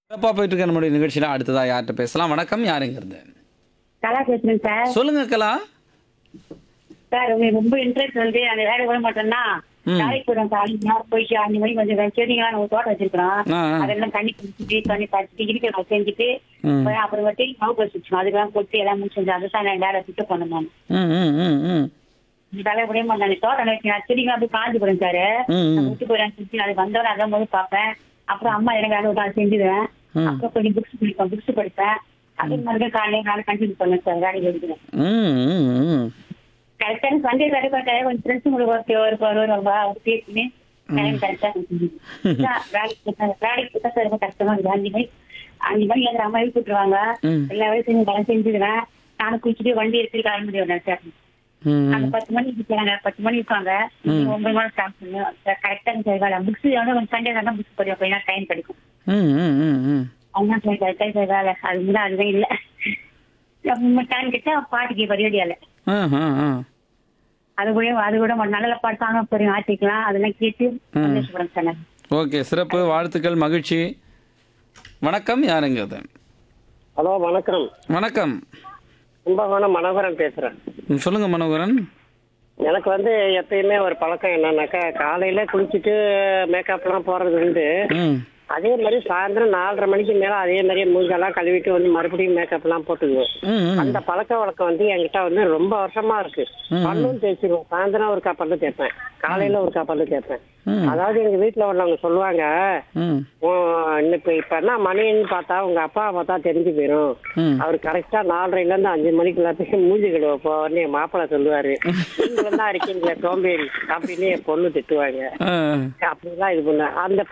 சிறப்பாக போயிட்டு இருக்க நம்மளுடைய நிகழ்ச்சியில் அடுத்ததா யார்கிட்ட பேசலாம் வணக்கம் யாருங்கிறது கலா பேசுறேன் சார் சொல்லுங்க கலா சார் உங்களுக்கு ரொம்ப இன்ட்ரெஸ்ட் வந்து அந்த வேலை விட மாட்டோம்னா ம். வேலைக்கு போயிடும் சார் அஞ்சு நாள் போயிட்டு அஞ்சு மணிக்கு கொஞ்சம் செடிங்களாம் நம்ம தோட்டம் வச்சிருக்கிறோம் ஆ, ஆ. அதெல்லாம் தண்ணி குடிச்சிட்டு தண்ணி பறிச்சுட்டு இருக்கிற செஞ்சுட்டு ம். அப்புறம் அப்புறமேட்டு மாவு வச்சுக்கணும் அதுக்கெல்லாம் கொட்டி எல்லாம் முடிச்சு அதுதான் நான் வேலை சுத்த பண்ணேன் நான் ம் ம் ம் ம் வேலை விட மாட்டேன் தோட்டம் வச்சு செடிங்களாம் அப்படியே காஞ்சி போயிடும் சார் ம், ம். விட்டு போயிடும் சுற்றி அது வந்தவரை அதான் போது பார்ப்பேன் அப்புறம் அம்மா எனக்கு வேலை விட்டு அதை செஞ்சுடுவேன் ம். அப்புறம் கொஞ்சம் புக்ஸ் படிப்பேன் புக்ஸ் படிப்பேன் அதே மாதிரி காலையில நாளை கண்டினியூ பண்ணேன் சார் வேலைக்கு எடுக்கிறேன் ம் ம் ம் கரெக்டான சண்டே வேலை பார்த்தாலே கொஞ்சம் ஃப்ரெண்ட்ஸ் உங்களுக்கு ஒருத்தி ஒரு ஒரு ரொம்ப அவர் பேசினே டைம் கரெக்டா வேலைக்கு போட்டா- வேலைக்கு போட்டா சார் ரொம்ப கஷ்டமா இருக்குது அஞ்சு மணி அஞ்சு மணி எங்க அம்மா எழுப்பி விட்டுருவாங்க ம். எல்லா வேலையும் வேலை செஞ்சுடுவேன் நானும் குளிச்சுட்டு வண்டி எடுத்துட்டு கிளம்பி முடியும் சார் ம் அந்த பத்து மணிக்கு போறாங்க பத்து மணி இருக்காங்க ஒன்பது மணி ஸ்டார்ட் பண்ணுவோம் கரெக்டா சார் வேலை புக்ஸ் வந்து கொஞ்சம் சண்டே தான் புக்ஸ் படியும் அப்படின்னா டைம் கிடைக்கும் ம் ம் ம் ம் அவங்க சார் கரெக்டா சார் வேலை அது முன்னாடி அதுதான் இல்லை டைம் கிட்ட பாட்டு கேட்ப ரேடியோல ஆ ஆ ஆ அது கூட அது கூட நல்ல பாட்டாங்க பெரிய ஆட்டிக்கலாம் அதெல்லாம் கேட்டு சந்தோஷப்படுறேன் சார் நான். ஓகே சிறப்பு வாழ்த்துக்கள் மகிழ்ச்சி வணக்கம் யாருங்கிறது ஹலோ வணக்கம் வணக்கம் கும்பகோணம் மனோகரன் பேசுறேன் ம், சொல்லுங்க மனோகரன் எனக்கு வந்து எப்பயுமே ஒரு பழக்கம் என்னன்னாக்கா காலையில குளிச்சுட்டு மேக்கப்லாம் போறது உண்டு ம் அதே மாதிரி சாயந்தரம் நாலரை மணிக்கு மேல அதே மாதிரியே மூஞ்செல்லாம் கழுவிட்டு வந்து மறுபடியும் மேக்கப்லாம் போட்டுக்குவோம் ம் ம் அந்த பழக்க வழக்கம் வந்து என்கிட்ட வந்து ரொம்ப வருஷமா இருக்கு பல்லும் தேய்ச்சிருவோம் சாயந்தரம் ஒரு பல்லு தேய்ப்பேன் காலையில ஒரு பல்லு தேய்ப்பேன் ம். அதாவது எங்க வீட்டுல உள்ளவங்க சொல்லுவாங்க ம் உன் இப்ப இப்ப என்ன மணின்னு பார்த்தா உங்க அப்பா பார்த்தா தெரிஞ்சு போயிரும் ம் அவர் கரெக்டா நாலரைல இருந்து அஞ்சு மணிக்குள்ள போய் மூஞ்சி கழுவ போவார்னு என் மாப்பிள்ளை சொல்லுவாரு நீங்களும் தான் இருக்கீங்களே சோம்பேறி அப்படின்னு என் பொண்ணு திட்டுவாங்க ஆ அப்படிலாம் இது பண்ண அந்த